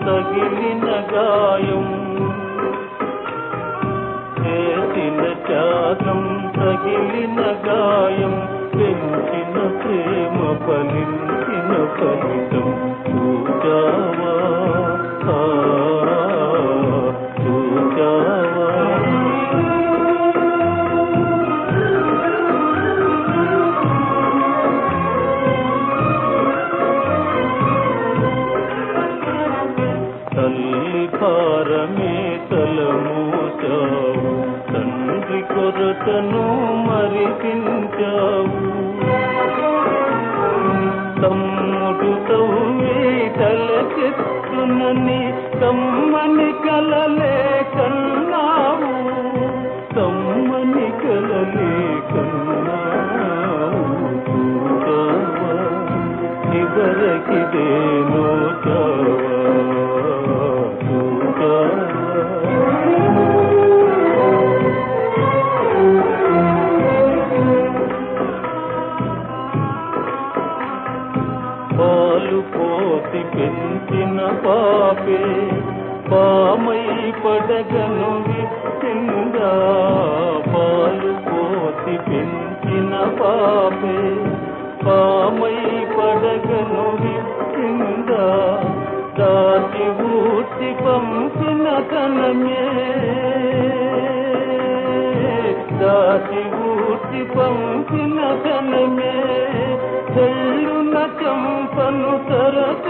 తగిలిన గాయం చేసిన త్యాగం తగిలిన గాయం పెంచిన ప్రేమ ఫలించిన ఫలితం చూచావా ఆ, చూచావా తల్లి భారమే తలమోచావు తండ్రి కొరతను మరిపించావు తమ్ముడు తవ్వి తలకెత్తునని కమ్మని కలలే కన్నావు కమ్మని కలలే కన్నావు చూచావా చివరకిదేనో చావా పాలు పోసి పెంచిన పాపే పామై పడగను విచ్చిందా పాలు పోసి పెంచిన పాపే పామై పడగను విచ్చిందా దాచి ఊర్చి పంపిన కనమే దాచి ఊర్చి పంపిన కనమే చెల్లున చంపను తరచు